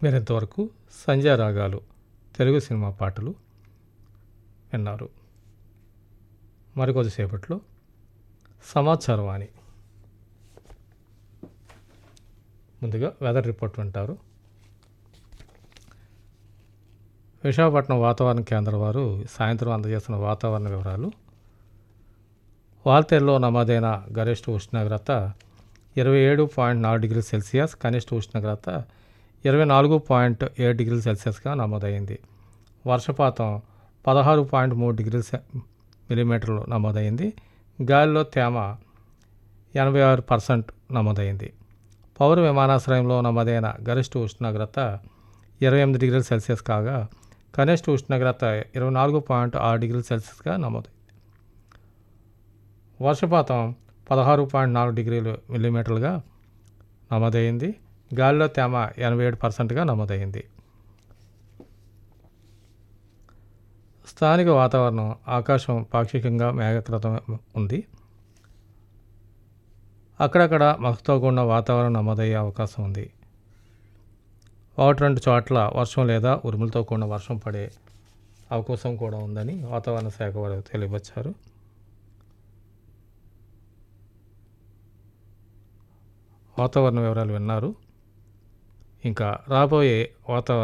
మీరు ఇంతవరకు సంధ్యా రాగాలు తెలుగు సినిమా పాటలు విన్నారు మరికొద్దిసేపట్లో సమాచారం అని ముందుగా వెదర్ రిపోర్ట్ వింటారు విశాఖపట్నం వాతావరణ కేంద్రం వారు సాయంత్రం అందజేస్తున్న వాతావరణ వివరాలు వాల్తేరులో నమోదైన గరిష్ట ఉష్ణోగ్రత ఇరవై ఏడు పాయింట్ నాలుగు డిగ్రీల సెల్సియస్ కనిష్ట ఉష్ణోగ్రత ఇరవై నాలుగు పాయింట్ ఏడు డిగ్రీల సెల్సియస్గా నమోదైంది వర్షపాతం పదహారు పాయింట్ మూడు డిగ్రీల సె- మిల్లీమీటర్లు నమోదైంది గాలిలో తేమ ఎనభై ఆరు పర్సెంట్ నమోదైంది పౌర విమానాశ్రయంలో నమోదైన గరిష్ట ఉష్ణోగ్రత ఇరవై ఎనిమిది డిగ్రీల సెల్సియస్ కాగా కనిష్ట ఉష్ణోగ్రత ఇరవై నాలుగు పాయింట్ ఆరు డిగ్రీల సెల్సియస్గా నమోదైంది వర్షపాతం పదహారు పాయింట్ నాలుగు డిగ్రీలు మిల్లీమీటర్లుగా నమోదైంది గాలిలో తేమ ఎనభై ఏడు పర్సెంట్గా నమోదైంది స్థానిక వాతావరణం ఆకాశం పాక్షికంగా మేఘకృతం ఉంది అక్కడక్కడ మగతో కూడిన వాతావరణం నమోదయ్యే అవకాశం ఉంది ఒకటి రెండు చోట్ల వర్షం లేదా ఉరుములతో కూడిన వర్షం పడే అవకాశం కూడా ఉందని వాతావరణ శాఖ వారు తెలియవచ్చారు వాతావరణ వివరాలు విన్నారు ఇంకా రాబోయే వాతావరణ